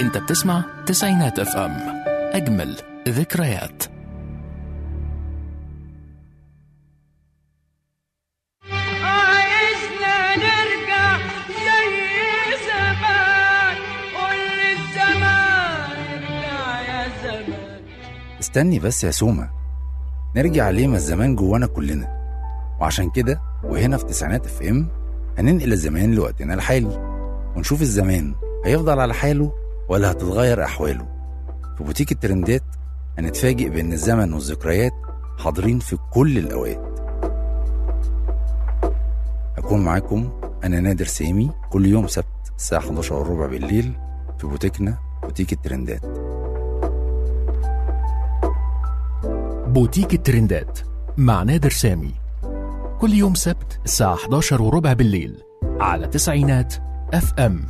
انت بتسمع تسعينات اف ام اجمل ذكريات عايزنا نرجع زي زمان قول للزمان ارجع يا زمان استني بس يا سومة نرجع ليه ما الزمان جوانا كلنا وعشان كده وهنا في تسعينات اف ام هننقل الزمان لوقتنا الحالي ونشوف الزمان هيفضل على حاله ولا هتتغير أحواله في بوتيك الترندات هنتفاجئ بأن الزمن والذكريات حاضرين في كل الأوقات هكون معاكم أنا نادر سامي كل يوم سبت الساعة 11 وربع بالليل في بوتيكنا بوتيك الترندات بوتيك الترندات مع نادر سامي كل يوم سبت الساعة 11 وربع بالليل على تسعينات اف ام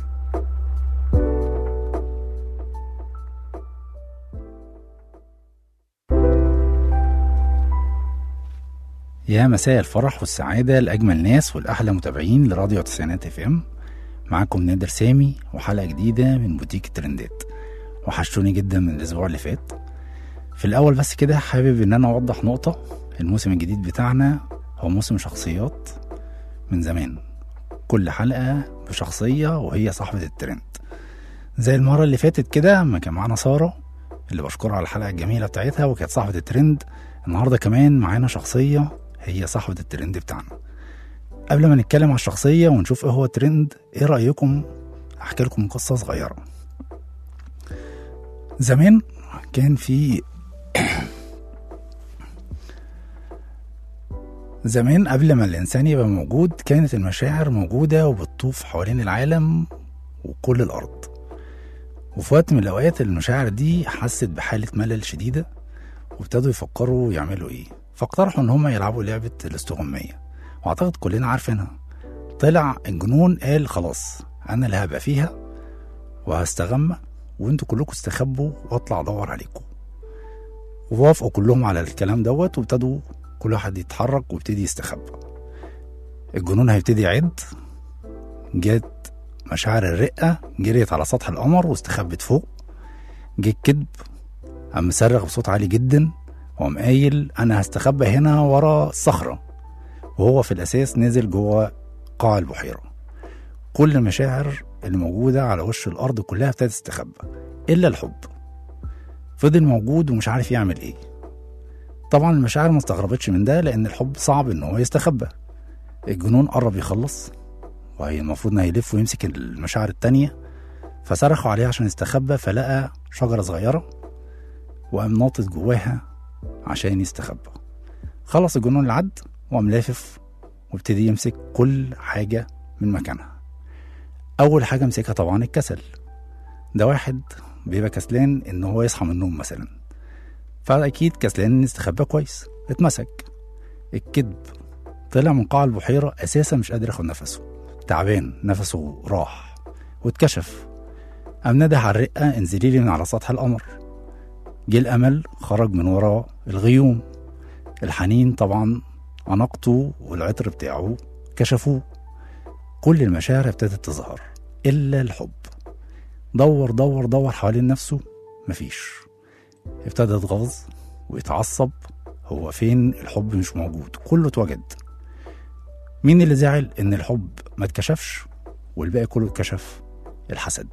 يا مساء الفرح والسعادة لأجمل ناس والأحلى متابعين لراديو تسعينات اف ام معاكم نادر سامي وحلقة جديدة من بوتيك الترندات وحشتوني جدا من الأسبوع اللي فات في الأول بس كده حابب إن أنا أوضح نقطة الموسم الجديد بتاعنا هو موسم شخصيات من زمان كل حلقة بشخصية وهي صاحبة الترند زي المرة اللي فاتت كده اما كان معانا سارة اللي بشكرها على الحلقة الجميلة بتاعتها وكانت صاحبة الترند النهاردة كمان معانا شخصية هي صاحبة الترند بتاعنا قبل ما نتكلم على الشخصية ونشوف ايه هو الترند ايه رأيكم احكي لكم قصة صغيرة زمان كان في زمان قبل ما الإنسان يبقى موجود كانت المشاعر موجودة وبتطوف حوالين العالم وكل الأرض وفي وقت من الأوقات المشاعر دي حست بحالة ملل شديدة وابتدوا يفكروا يعملوا إيه فاقترحوا إن هما يلعبوا لعبة الاستغمية وأعتقد كلنا عارفينها طلع الجنون قال خلاص أنا اللي هبقى فيها وهستغمى وانتوا كلكم استخبوا واطلع ادور عليكم ووافقوا كلهم على الكلام دوت وابتدوا كل واحد يتحرك ويبتدي يستخبى الجنون هيبتدي يعد جت مشاعر الرقة جريت على سطح القمر واستخبت فوق جه الكذب قام مصرخ بصوت عالي جدا وقام قايل انا هستخبى هنا ورا الصخرة وهو في الاساس نزل جوه قاع البحيرة كل المشاعر اللي موجودة على وش الارض كلها ابتدت تستخبى الا الحب فضل موجود ومش عارف يعمل ايه طبعا المشاعر ما استغربتش من ده لان الحب صعب ان هو يستخبى الجنون قرب يخلص وهي المفروض انه هيلف ويمسك المشاعر التانية فصرخوا عليه عشان يستخبى فلقى شجرة صغيرة وقام ناطط جواها عشان يستخبى خلص الجنون العد وقام لافف وابتدي يمسك كل حاجة من مكانها أول حاجة مسكها طبعا الكسل ده واحد بيبقى كسلان إن هو يصحى من النوم مثلا فأكيد كسلان إن يستخبى كويس اتمسك الكذب طلع من قاع البحيرة أساسا مش قادر ياخد نفسه تعبان نفسه راح واتكشف قام نده على الرقة انزلي لي من على سطح القمر جه الأمل خرج من ورا الغيوم الحنين طبعا أناقته والعطر بتاعه كشفوه كل المشاعر ابتدت تظهر إلا الحب دور دور دور حوالين نفسه مفيش ابتدى يتغاظ ويتعصب هو فين الحب مش موجود كله اتوجد مين اللي زعل ان الحب ما اتكشفش والباقي كله اتكشف الحسد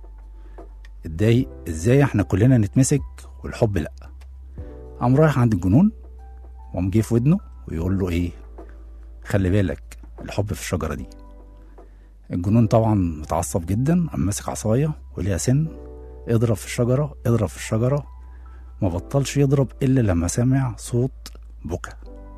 اتضايق ازاي احنا كلنا نتمسك والحب لا قام رايح عند الجنون وقام جه في ودنه ويقول له ايه خلي بالك الحب في الشجره دي الجنون طبعا متعصب جدا قام ماسك عصايه وليها سن اضرب في الشجره اضرب في الشجره ما بطلش يضرب الا لما سمع صوت بكا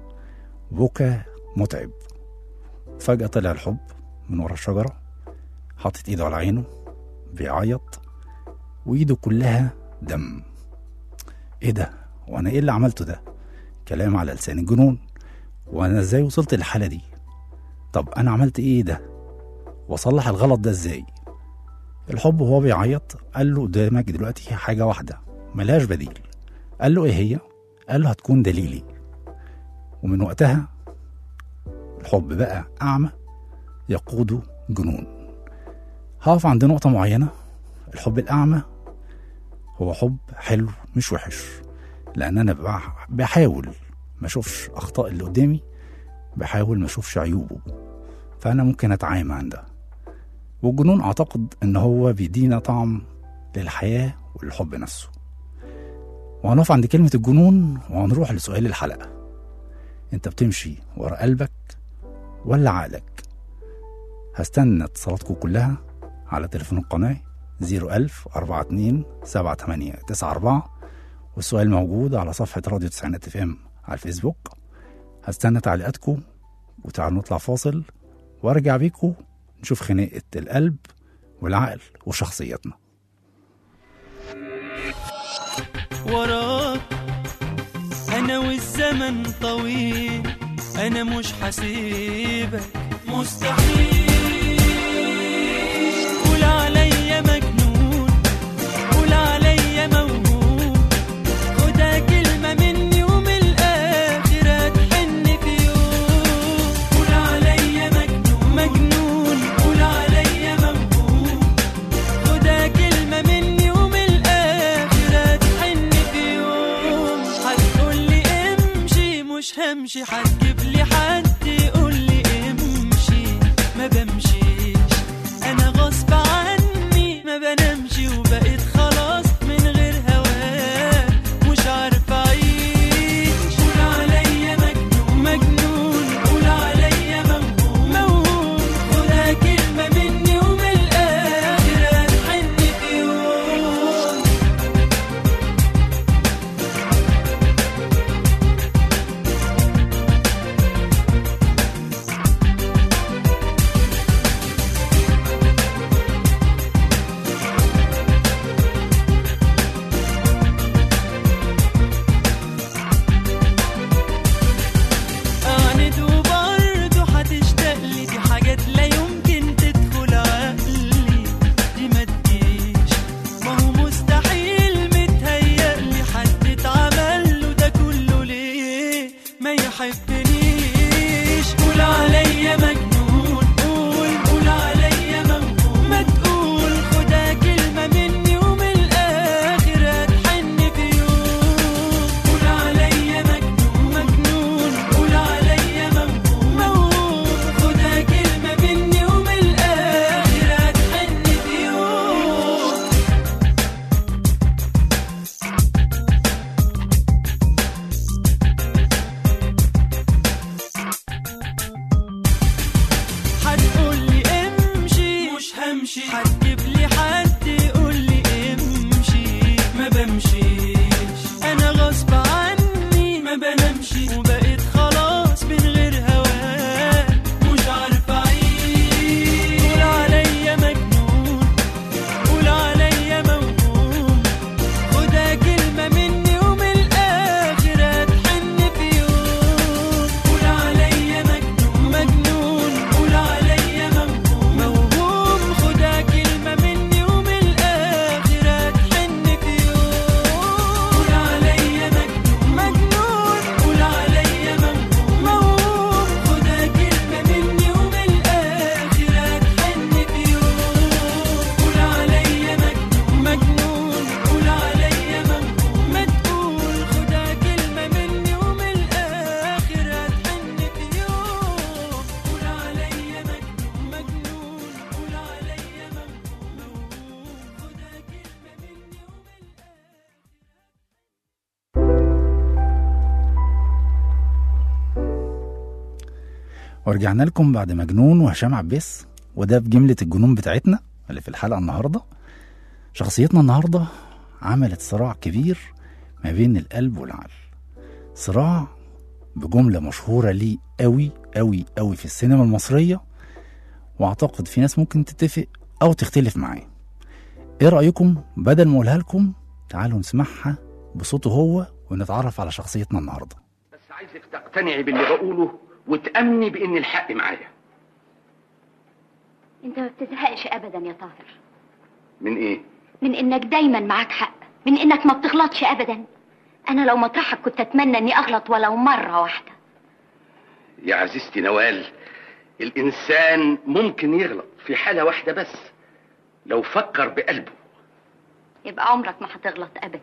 بكا متعب فجأة طلع الحب من ورا الشجرة حاطط ايده على عينه بيعيط وايده كلها دم ايه ده وانا ايه اللي عملته ده كلام على لسان الجنون وانا ازاي وصلت للحالة دي طب انا عملت ايه ده واصلح الغلط ده ازاي الحب وهو بيعيط قال له قدامك دلوقتي حاجة واحدة ملهاش بديل قال له ايه هي قال له هتكون دليلي ومن وقتها الحب بقى أعمى يقوده جنون هقف عند نقطة معينة الحب الأعمى هو حب حلو مش وحش لان انا بح- بحاول ما اشوفش اخطاء اللي قدامي بحاول ما اشوفش عيوبه فانا ممكن اتعامل عن ده والجنون اعتقد ان هو بيدينا طعم للحياه والحب نفسه وهنقف عند كلمه الجنون وهنروح لسؤال الحلقه انت بتمشي ورا قلبك ولا عقلك هستنى اتصالاتكم كلها على تليفون القناة 01000 42 78 94 والسؤال موجود على صفحة راديو تسعينات اف ام على الفيسبوك هستنى تعليقاتكم وتعالوا نطلع فاصل وارجع بيكم نشوف خناقة القلب والعقل وشخصيتنا وراك انا والزمن طويل انا مش حسيبك مستحيل قول عليا مجنون قول عليا موهوب خدها كلمة مني ومن الآخر هتحن في يوم قول عليا مجنون مجنون قول عليا موهوب خدها كلمة مني ومن الآخر هتحن في يوم هتقولي امشي مش همشي هتجيب لي حد يقولي امشي ما بمشيش أنا غصب عني ما بنامشي وبقيت خلاص من غير هواك مش عارف أعيش قول عليا مجنون مجنون قول عليا موهوم موهوم خدها كلمة مني ومن الآخر هتحن في يوم أعند وبرضه هتشتاق لي دي حاجات لا يمكن تدخل عقلي دي ما تجيش ما هو مستحيل متهيألي حد اتعمل له ده كله ليه ما يحبنيش قول عليا مجنون قول قول عليا موهوم ما تقول خدها كلمة مني ومن الآخر هتحن في يوم قول عليا مجنون مجنون قول عليا موهوم موهوم خدها كلمة مني ومن الآخر هتحن في يوم هتقولي امشي مش همشي هتجيب لي حد يقولي امشي ما بمشيش انا غصب عني ما بنامشي وبقيت خلاص من غير هواك مش عارف اعيش قول عليا مجنون قول عليا موهوم خدها كلمة مني ومن الآخر هتحن في يوم قول عليا مجنون مجنون قول عليا موهوم موهوم خدها كلمة مني ومن الآخر هتحن في يوم قول عليا مجنون مجنون قول عليا موهوم موهوم خدها كلمة مني ومن الآخر هتحن في يوم قول عليا مجنون مجنون قول عليا موهوم ما تقول خدها كلمة مني ومن الآخر هتحن في يوم قول عليا مجنون مجنون قول عليا موهوم خدها كلمة مني ومن الآخر ورجعنا لكم بعد مجنون وهشام عباس وده في جملة الجنون بتاعتنا اللي في الحلقة النهاردة شخصيتنا النهاردة عملت صراع كبير ما بين القلب والعقل صراع بجملة مشهورة ليه قوي قوي قوي في السينما المصرية واعتقد في ناس ممكن تتفق او تختلف معاه ايه رأيكم بدل ما اقولها لكم تعالوا نسمعها بصوته هو ونتعرف على شخصيتنا النهارده بس عايزك تقتنعي باللي بقوله وتأمني بإن الحق معايا انت ما بتزهقش ابدا يا طاهر من إيه؟ من انك دايما معاك حق من انك ما بتغلطش ابدا انا لو مطرحك كنت اتمنى اني اغلط ولو مره واحده يا عزيزتي نوال الإنسان ممكن يغلط في حالة واحدة بس لو فكر بقلبه يبقى عمرك ما هتغلط ابدا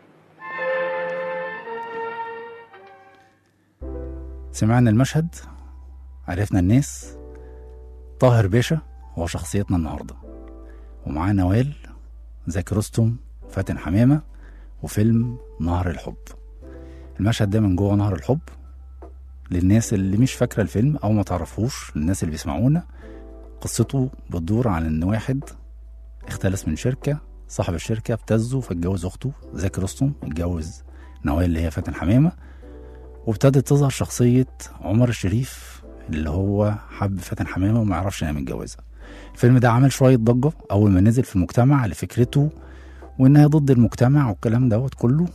سمعنا المشهد عرفنا الناس طاهر باشا هو شخصيتنا النهارده ومعاه نوال زكي رستم فاتن حمامة وفيلم نهر الحب المشهد ده من جوه نهر الحب للناس اللي مش فاكرة الفيلم أو ما تعرفوش للناس اللي بيسمعونا قصته بتدور عن إن واحد اختلس من شركة صاحب الشركة ابتزه فاتجوز أخته زكي رستم اتجوز نوال اللي هي فاتن حمامة وابتدت تظهر شخصية عمر الشريف اللي هو حب فاتن حمامة وما يعرفش انها متجوزة الفيلم ده عمل شوية ضجة أول ما نزل في المجتمع لفكرته وإنها ضد المجتمع والكلام دوت كله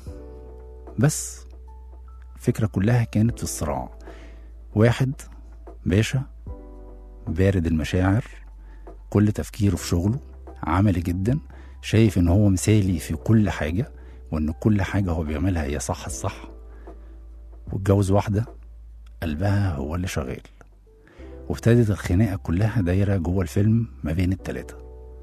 بس الفكرة كلها كانت في الصراع واحد باشا بارد المشاعر كل تفكيره في شغله عملي جدا شايف ان هو مثالي في كل حاجة وان كل حاجة هو بيعملها هي صح الصح واتجوز واحدة قلبها هو اللي شغال وابتدت الخناقة كلها دايرة جوه الفيلم ما بين التلاتة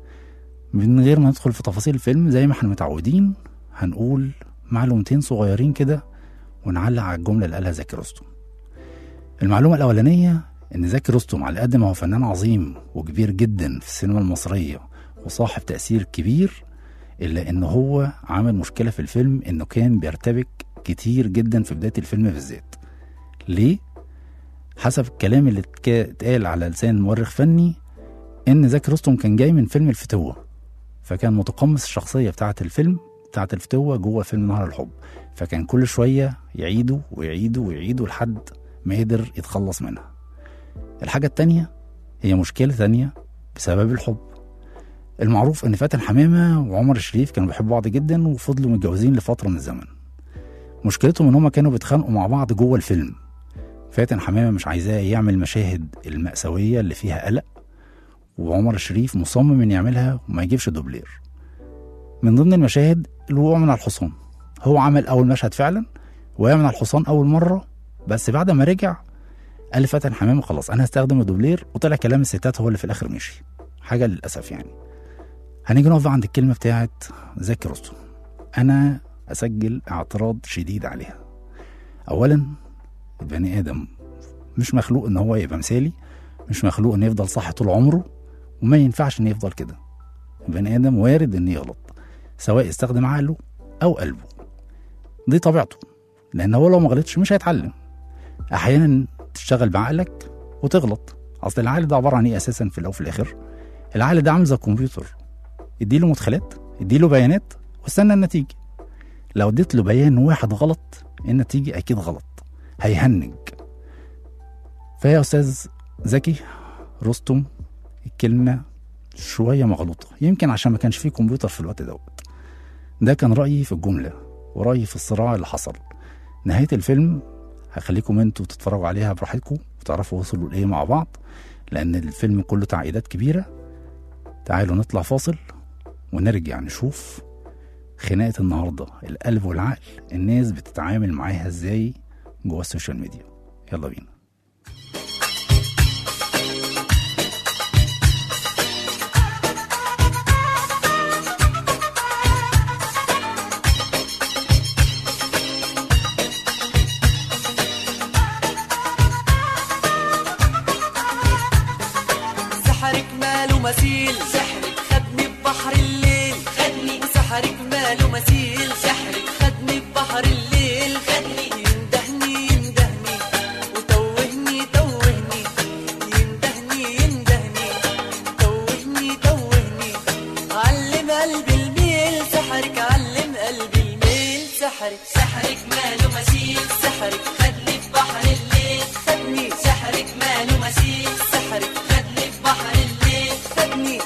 من غير ما ندخل في تفاصيل الفيلم زي ما احنا متعودين هنقول معلومتين صغيرين كده ونعلق على الجملة اللي قالها زكي رستم المعلومة الأولانية إن زكي رستم على قد ما هو فنان عظيم وكبير جدا في السينما المصرية وصاحب تأثير كبير إلا إن هو عمل مشكلة في الفيلم إنه كان بيرتبك كتير جدا في بداية الفيلم بالذات ليه؟ حسب الكلام اللي اتك- اتقال على لسان مؤرخ فني إن زكي رستم كان جاي من فيلم الفتوة فكان متقمص الشخصية بتاعة الفيلم بتاعة الفتوة جوه فيلم نهر الحب فكان كل شوية يعيده ويعيده ويعيده لحد ما قدر يتخلص منها الحاجة التانية هي مشكلة تانية بسبب الحب المعروف ان فاتن حمامة وعمر الشريف كانوا بيحبوا بعض جدا وفضلوا متجوزين لفترة من الزمن مشكلتهم ان هما كانوا بيتخانقوا مع بعض جوه الفيلم فاتن حمامة مش عايزاه يعمل مشاهد المأساوية اللي فيها قلق وعمر الشريف مصمم ان يعملها وما يجيبش دوبلير من ضمن المشاهد الوقوع من على الحصان هو عمل اول مشهد فعلا وقع من على الحصان اول مره بس بعد ما رجع قال لفاتن حمامه خلاص انا هستخدم الدوبلير وطلع كلام الستات هو اللي في الاخر مشي حاجه للاسف يعني هنيجي نقف عند الكلمه بتاعت زكي رستم انا اسجل اعتراض شديد عليها اولا البني ادم مش مخلوق ان هو يبقى مثالي مش مخلوق انه يفضل صح طول عمره وما ينفعش انه يفضل كده البني ادم وارد انه يغلط سواء يستخدم عقله او قلبه دي طبيعته لان هو لو ما غلطش مش هيتعلم احيانا تشتغل بعقلك وتغلط اصل العقل ده عباره عن ايه اساسا في الاول وفي الاخر العقل ده عامل زي الكمبيوتر اديله مدخلات اديله بيانات واستنى النتيجه لو اديت له بيان واحد غلط النتيجه اكيد غلط هيهنج فيا استاذ زكي رستم الكلمه شويه مغلوطه يمكن عشان ما كانش فيه كمبيوتر في الوقت دوت ده كان رايي في الجمله ورايي في الصراع اللي حصل نهايه الفيلم هخليكم انتوا تتفرجوا عليها براحتكم وتعرفوا وصلوا لايه مع بعض لان الفيلم كله تعقيدات كبيره تعالوا نطلع فاصل ونرجع نشوف خناقه النهارده القلب والعقل الناس بتتعامل معاها ازاي جوه السوشيال ميديا يلا بينا سحرك ماله مثيل سحرك خدني ببحر الليل خدني سحرك ماله مثيل سحرك خدني ببحر الليل خدني يندهني يندهني وتوهني توهني يندهني يندهني توهني توهني علم قلبي الميل سحرك علم قلبي الميل سحرك سحرك ماله مثيل سحرك خدني ببحر الليل خدني سحرك ماله مثيل سحرك خدني ببحر الليل خدني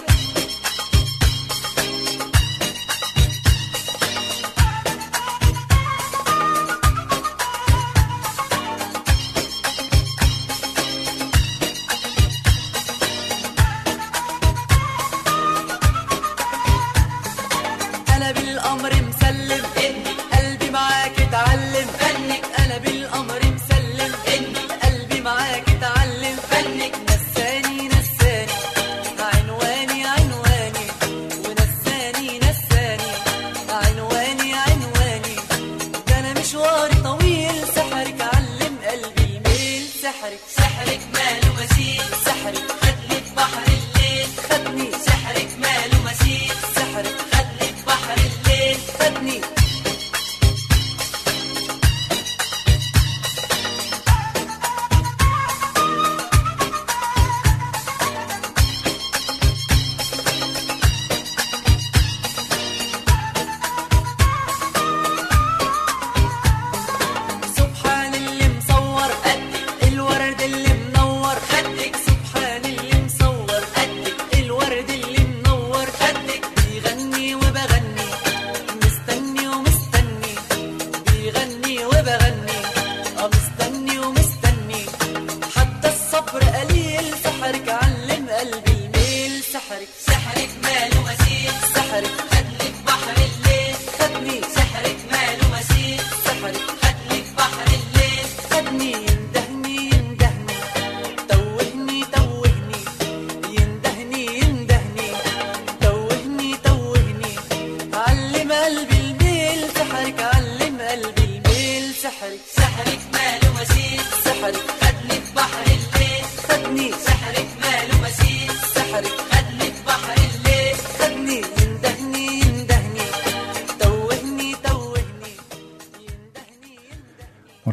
انا بالامر مسلم قلبي معاك اتعلم فنك انا بالامر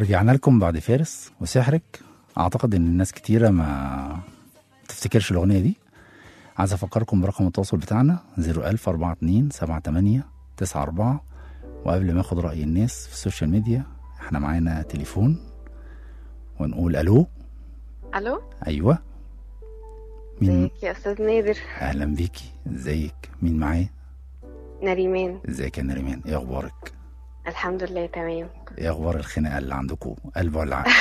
ورجعنا لكم بعد فارس وسحرك اعتقد ان الناس كتيره ما تفتكرش الاغنيه دي عايز افكركم برقم التواصل بتاعنا 01042 78 94 وقبل ما اخد راي الناس في السوشيال ميديا احنا معانا تليفون ونقول الو الو ايوه مين ازيك يا استاذ نادر اهلا بيكي ازيك مين معايا نريمان ازيك يا نريمان ايه اخبارك الحمد لله تمام ايه اخبار الخناقه اللي عندكم قلب ولا عقل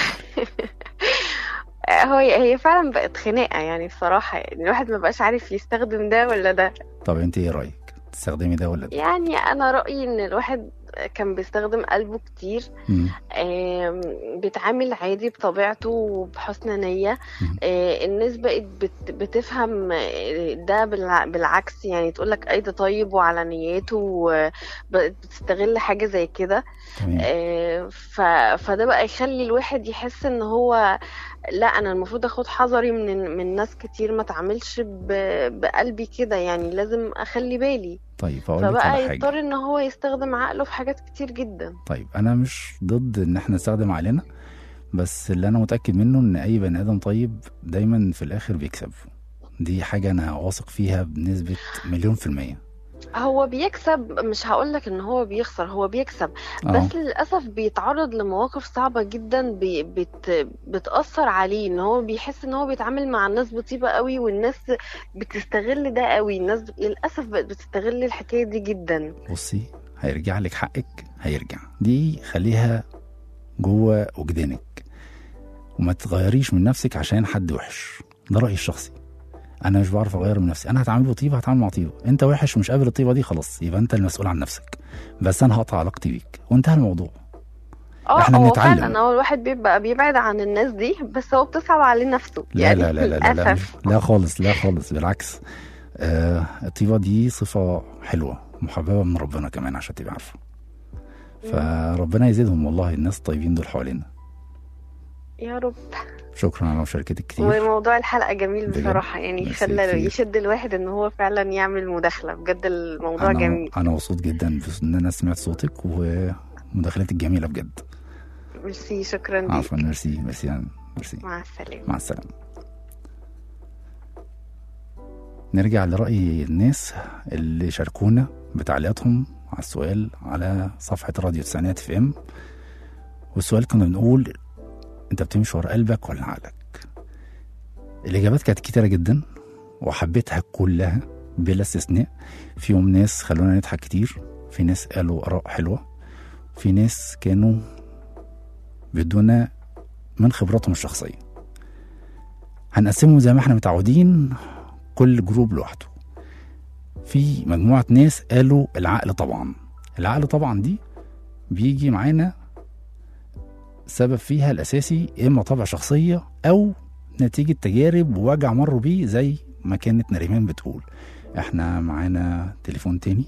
آه، هو هي فعلا بقت خناقه يعني بصراحه يعني الواحد ما بقاش عارف يستخدم ده ولا ده طب انت ايه رايك تستخدمي ده ولا ده يعني انا رايي ان الواحد كان بيستخدم قلبه كتير مم. آم، بيتعامل عادي بطبيعته وبحسن نية مم. آه، الناس بقت بت- بتفهم آه، ده بالع- بالعكس يعني تقولك اي ده طيب وعلى نيته وبقت بتستغل حاجة زي كده تمام آه، ف... فده بقى يخلي الواحد يحس ان هو لا انا المفروض اخد حذري من من ناس كتير ما اتعاملش ب... بقلبي كده يعني لازم اخلي بالي طيب اقول لك فبقى على حاجه يضطر ان هو يستخدم عقله في حاجات كتير جدا طيب انا مش ضد ان احنا نستخدم عقلنا بس اللي انا متاكد منه ان اي بني ادم طيب دايما في الاخر بيكسب دي حاجه انا واثق فيها بنسبه مليون في الميه هو بيكسب مش هقولك ان هو بيخسر هو بيكسب اه بس للأسف بيتعرض لمواقف صعبة جدا بي بت بتأثر عليه ان هو بيحس ان هو بيتعامل مع الناس بطيبة قوي والناس بتستغل ده قوي الناس للأسف بقت بتستغل الحكاية دي جدا بصي هيرجع لك حقك هيرجع دي خليها جوه وجدانك وما تغيريش من نفسك عشان حد وحش ده رايي الشخصي انا مش بعرف اغير من نفسي انا هتعامل بطيبه هتعامل مع طيبه انت وحش ومش قابل الطيبه دي خلاص يبقى انت المسؤول عن نفسك بس انا هقطع علاقتي بيك وانتهى الموضوع اه إحنا هو بنتعلم. فعلا هو الواحد بيبقى بيبعد عن الناس دي بس هو بتصعب عليه نفسه لا يعني لا لا لا لا, لا, للأسف لا خالص لا خالص بالعكس آه الطيبه دي صفه حلوه محببه من ربنا كمان عشان تبقى عارفه فربنا يزيدهم والله الناس الطيبين دول حوالينا يا رب شكرا على مشاركتك كتير وموضوع الحلقة جميل بجد. بصراحة يعني ميرسي خلى كتير. يشد الواحد ان هو فعلا يعمل مداخلة بجد الموضوع انا جميل انا مبسوط جدا بس ان انا سمعت صوتك ومداخلتك جميله بجد ميرسي شكرا ليك عفوا ميرسي ميرسي أنا. ميرسي مع السلامة مع السلامه نرجع لرأي الناس اللي شاركونا بتعليقاتهم على السؤال على صفحة راديو تسعينات في ام والسؤال كنا بنقول انت بتمشي ورا قلبك ولا عقلك الإجابات كانت كتيرة جدا وحبيتها كلها بلا استثناء فيهم ناس خلونا نضحك كتير في ناس قالوا آراء حلوة في ناس كانوا بيدونا من خبراتهم الشخصية هنقسمهم زي ما احنا متعودين كل جروب لوحده في مجموعة ناس قالوا العقل طبعا العقل طبعا دي بيجي معانا سبب فيها الأساسي إما طبع شخصية أو نتيجة تجارب ووجع مروا بيه زي ما كانت نريمان بتقول احنا معانا تليفون تاني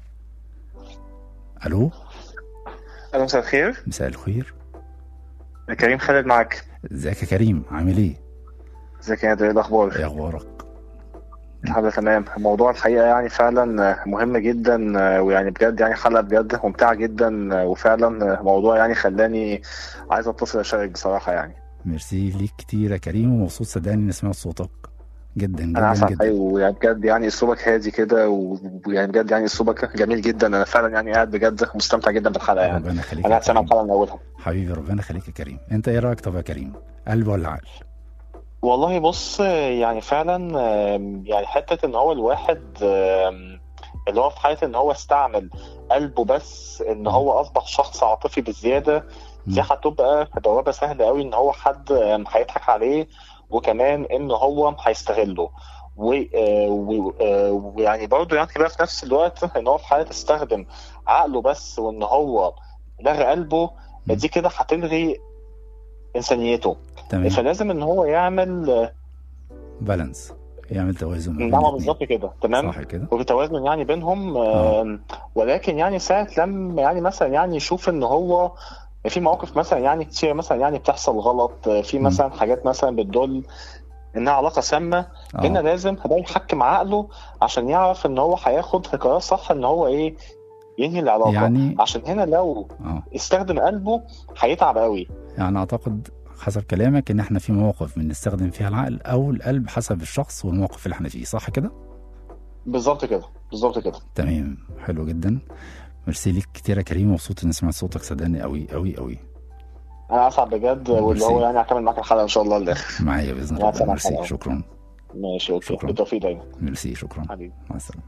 الو أهلا مساء الخير مساء الخير كريم خالد معاك ازيك يا كريم عامل ايه ازيك يا نادر ايه الأخبار؟ ايه اخبارك الحمد لله تمام الموضوع الحقيقة يعني فعلا مهم جدا ويعني بجد يعني حلقة بجد ممتعة جدا وفعلا موضوع يعني خلاني عايز اتصل اشارك بصراحة يعني ميرسي ليك كتير يا كريم ومبسوط صدقني اني سمعت صوتك جدا انا جدا عارف جدا حقيقي ويعني بجد يعني اسلوبك هادي كده و- ويعني بجد يعني اسلوبك جميل جدا انا فعلا يعني قاعد بجد مستمتع جدا بالحلقة يعني ربنا يخليك انا يا قاعد سامع كريم. الحلقة من اولها حبيبي ربنا يخليك يا كريم انت ايه رايك طب يا كريم قلب ولا عقل والله بص يعني فعلا آم، يعني حتة ان هو الواحد آم، اللي هو في حالة ان هو استعمل قلبه بس ان هو اصبح شخص عاطفي بزيادة دي مم. هتبقى بوابة سهلة قوي ان هو حد آم، هيضحك عليه وكمان ان هو هيستغله و- آه، و- آه، ويعني برضه يعني بقى في نفس الوقت ان هو في حالة استخدم عقله بس وان هو لغى قلبه مم. دي كده هتلغي انسانيته تمام فلازم ان هو يعمل آه، بالانس يعمل توازن ما بين نعم الاتنين. بالظبط كده تمام صح كده وبتوازن يعني بينهم آه. آم، ولكن يعني ساعة لما يعني مثلا يعني يشوف ان هو في مواقف مثلا يعني كتير مثلا يعني بتحصل غلط آه، في مم. مثلا حاجات مثلا بتدل انها علاقة سامة هنا اه لازم ده يحكم عقله عشان يعرف ان هو هياخد قرار صح ان هو ايه ينهي العلاقه يعني- عشان هنا لو اه استخدم قلبه هيتعب قوي يعني اعتقد حسب كلامك ان احنا في مواقف بنستخدم فيها العقل او القلب حسب الشخص والموقف اللي احنا فيه صح كده بالظبط كده بالظبط كده تمام حلو جدا ميرسي ليك كتير يا كريم مبسوط اني سمعت صوتك صدقني قوي قوي قوي انا اسعد بجد واللي هو ميرسي. يعني هكمل معاك الحلقه ان شاء الله للاخر معايا باذن يا الله سلام ميرسي حلقة. شكرا ماشي اوكي شكراً. بالتوفيق دايما ميرسي شكرا حبيبي مع السلامه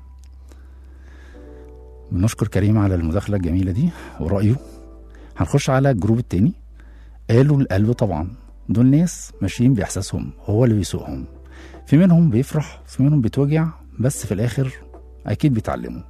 بنشكر كريم على المداخله الجميله دي ورايه هنخش على الجروب التاني قالوا القلب طبعا دول ناس ماشيين باحساسهم هو اللي بيسوقهم في منهم بيفرح في منهم بيتوجع بس في الاخر اكيد بيتعلموا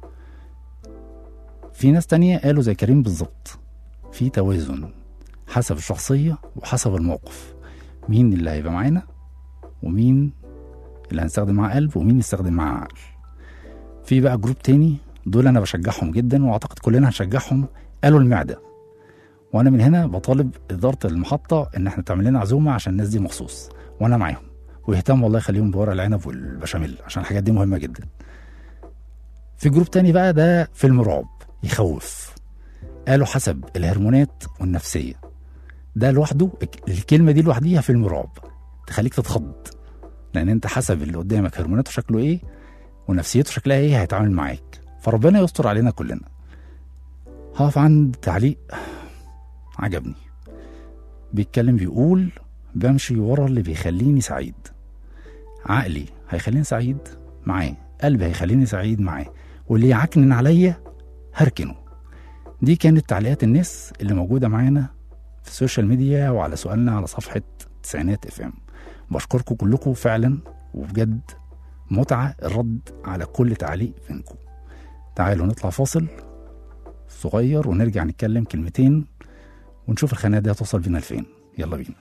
في ناس تانية قالوا زي كريم بالظبط في توازن حسب الشخصية وحسب الموقف مين اللي هيبقى معانا ومين اللي هنستخدم معاه قلب ومين يستخدم معاه عقل في بقى جروب تاني دول انا بشجعهم جدا واعتقد كلنا هنشجعهم قالوا المعده وانا من هنا بطالب اداره المحطه ان احنا تعمل لنا عزومه عشان الناس دي مخصوص وانا معاهم ويهتم والله يخليهم بورق العنب والبشاميل عشان الحاجات دي مهمه جدا في جروب تاني بقى ده فيلم رعب يخوف قالوا حسب الهرمونات والنفسيه ده لوحده الكلمه دي لوحديها فيلم رعب تخليك تتخض لان انت حسب اللي قدامك هرموناته شكله ايه ونفسيته شكلها ايه هيتعامل معاك فربنا يستر علينا كلنا هقف عند تعليق عجبني بيتكلم بيقول بمشي ورا اللي بيخليني سعيد عقلي هيخليني سعيد معاه قلبي هيخليني سعيد معاه واللي يعكنن عليا هركنه دي كانت تعليقات الناس اللي موجودة معانا في السوشيال ميديا وعلى سؤالنا على صفحة تسعينات اف ام بشكركم كلكم فعلا وبجد متعة الرد على كل تعليق منكم تعالوا نطلع فاصل صغير ونرجع نتكلم كلمتين ونشوف الخناقة دي هتوصل بينا لفين يلا بينا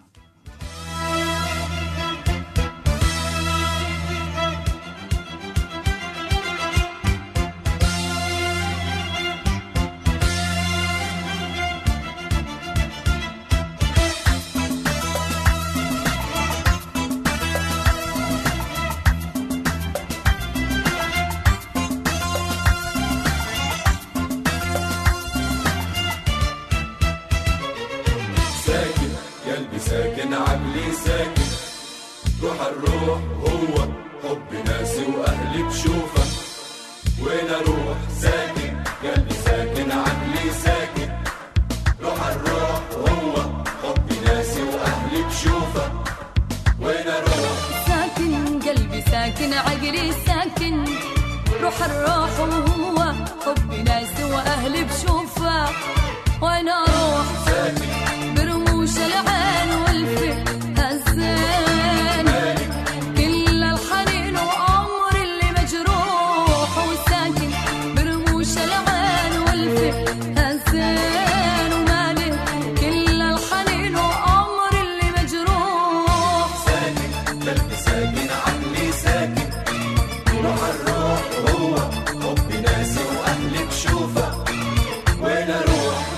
ساكن قلبي ساكن عقلي ساكن روح الروح هو حب ناسي واهلي بشوفه وين اروح ساكن قلبي ساكن عقلي ساكن روح الروح هو حب ناسي واهلي بشوفه وين اروح ساكن قلبي ساكن عقلي ساكن روح الروح وهو حب ناس واهلي بشوفه وانا اروح برموش العين والفي هزين كل الحنين وعمر اللي مجروح وساكن برموش العين والفي هزين ومالي كل الحنين وعمر اللي مجروح ساكن قلبي ساكن عقلي ساكن روح الروح هو حب ناسي واهلي بشوفه وين اروح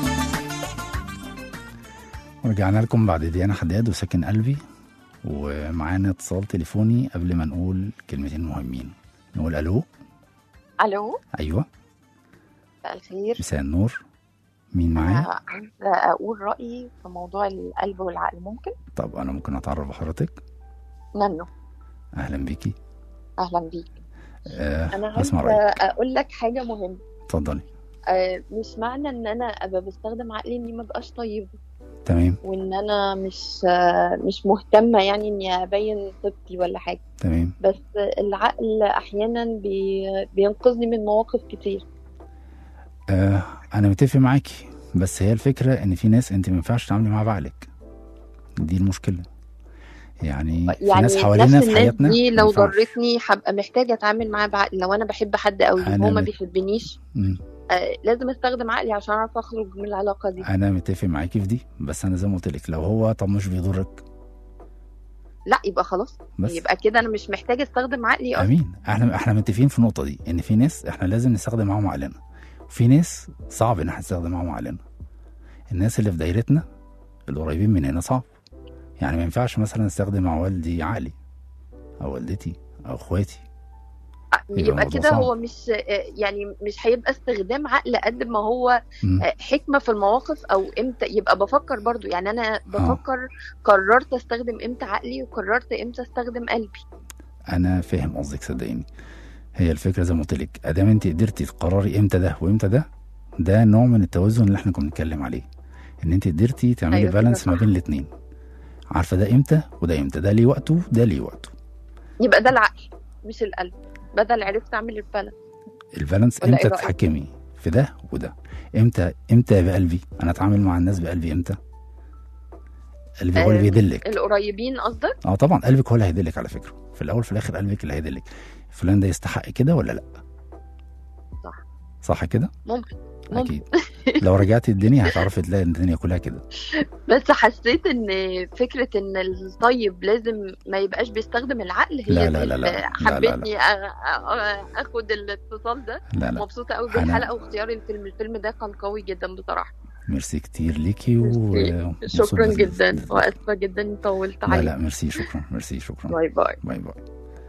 ورجعنا لكم بعد ديانا حداد وساكن قلبي ومعانا اتصال تليفوني قبل ما نقول كلمتين مهمين نقول الو الو ايوه مساء الخير مساء النور مين معايا أنا عايزه اقول رايي في موضوع القلب والعقل ممكن طب انا ممكن اتعرف بحضرتك نانو اهلا بيكي اهلا بيك آه انا اسمع عايزه رايك اقول لك حاجه مهمه اتفضلي آه، مش معنى ان انا ابقى بستخدم عقلي اني ما بقاش طيبه تمام وان انا مش آه، مش مهتمه يعني اني ابين طيبتي ولا حاجه تمام بس العقل احيانا بي بينقذني من مواقف كتير آه انا متفق معاكي بس هي الفكره ان في ناس انت ما ينفعش تتعاملي معاها بعقلك دي المشكله يعني في يعني ناس حوالينا نفس في الناس حياتنا دي ما لو ينفعش. ضرتني هبقى محتاجه اتعامل معاه بعقلي لو انا بحب حد قوي أنا وهو ما مت- بيحبنيش مم. آه لازم استخدم عقلي عشان اعرف اخرج من العلاقه دي انا متفق معاكي في دي بس انا زي ما قلت لك لو هو طب مش بيضرك لا يبقى خلاص بس. يبقى كده انا مش محتاجه استخدم عقلي اصلا امين احنا احنا متفقين في النقطه دي ان في ناس احنا لازم نستخدم معاهم عقلنا وفي ناس صعب ان احنا نستخدم معاهم عقلنا الناس اللي في دايرتنا اللي قريبين مننا صعب يعني ما ينفعش مثلا استخدم مع والدي عقلي او والدتي او اخواتي يبقى يبقى الموضوع كده صعب. هو مش آه، يعني مش هيبقى استخدام عقل قد ما هو مم. آه، حكمة في المواقف او امتى يبقى بفكر برضو يعني انا بفكر قررت استخدم امتى عقلي وقررت امتى استخدم قلبي انا فاهم قصدك صدقيني هي الفكره زي ما قلت لك ادام انت قدرتي تقرري امتى ده وامتى ده ده نوع من التوازن اللي احنا كنا بنتكلم عليه ان انت قدرتي تعملي أيوة كده بالانس ما صح. بين الاثنين عارفه ده امتى وده امتى ده ليه وقته ده ليه وقته يبقى ده العقل مش القلب بدل عرفت اعمل البالانس البالانس ولا امتى إيه رأيك؟ تتحكمي في ده وده امتى امتى بقلبي انا اتعامل مع الناس بقلبي امتى قلبي هو اللي آم، بيدلك القريبين قصدك اه طبعا قلبك هو اللي هيدلك على فكره في الاول في الاخر قلبك اللي هيدلك فلان ده يستحق كده ولا لا صح صح كده ممكن ممكن اكيد لو رجعتي الدنيا هتعرفي تلاقي إن الدنيا كلها كده بس حسيت ان فكره ان الطيب لازم ما يبقاش بيستخدم العقل هي لا، لا، دي لا، لا. اللي لا، لا، حبيتني أ- أ- اخد الاتصال ده لا، لا. مبسوطه قوي أنا- بالحلقه واختيار الفيلم الفيلم ده كان قوي جدا بصراحه ميرسي كتير ليكي و ميرسي. شكرا جدا واسفه جدا إني طولت لا عليك لا ميرسي شكرا ميرسي شكرا باي باي باي باي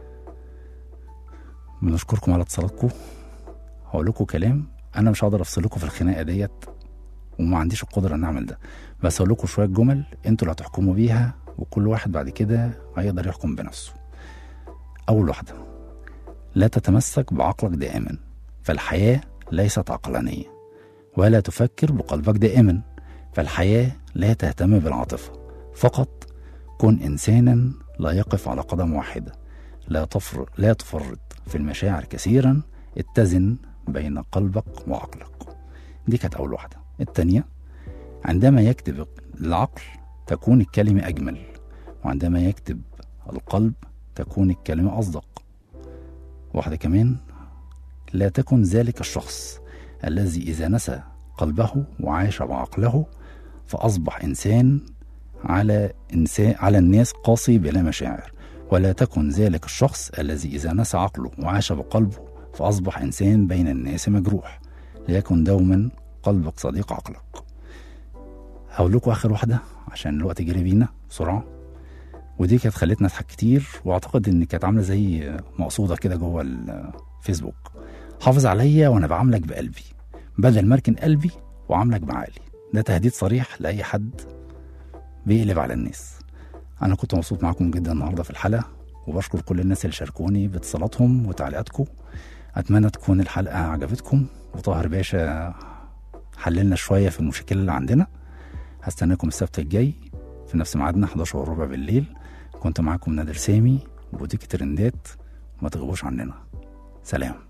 بنشكركم على اتصالاتكم هقول لكم كلام انا مش هقدر افصلكم في الخناقه ديت وما عنديش القدره ان اعمل ده بس هقول لكم شويه جمل انتوا اللي هتحكموا بيها وكل واحد بعد كده هيقدر يحكم بنفسه اول واحده لا تتمسك بعقلك دائما فالحياه ليست عقلانيه ولا تفكر بقلبك دائما فالحياه لا تهتم بالعاطفه فقط كن انسانا لا يقف على قدم واحده لا تفر لا تفرط في المشاعر كثيرا اتزن بين قلبك وعقلك دي كانت أول واحدة التانية عندما يكتب العقل تكون الكلمة أجمل وعندما يكتب القلب تكون الكلمة أصدق واحدة كمان لا تكن ذلك الشخص الذي إذا نسى قلبه وعاش بعقله فأصبح إنسان على إنسان على الناس قاسي بلا مشاعر ولا تكن ذلك الشخص الذي إذا نسى عقله وعاش بقلبه فأصبح إنسان بين الناس مجروح ليكن دوما قلبك صديق عقلك هقول لكم آخر واحدة عشان الوقت جري بينا بسرعة ودي كانت خلتنا نضحك كتير واعتقد ان كانت عامله زي مقصوده كده جوه الفيسبوك حافظ عليا وانا بعاملك بقلبي بدل ما اركن قلبي وعاملك بعقلي ده تهديد صريح لاي حد بيقلب على الناس انا كنت مبسوط معاكم جدا النهارده في الحلقه وبشكر كل الناس اللي شاركوني باتصالاتهم وتعليقاتكم اتمنى تكون الحلقه عجبتكم وطاهر باشا حللنا شويه في المشكله اللي عندنا هستناكم السبت الجاي في نفس ميعادنا 11 وربع بالليل كنت معاكم نادر سامي بوديك ترندات ما تغيبوش عننا سلام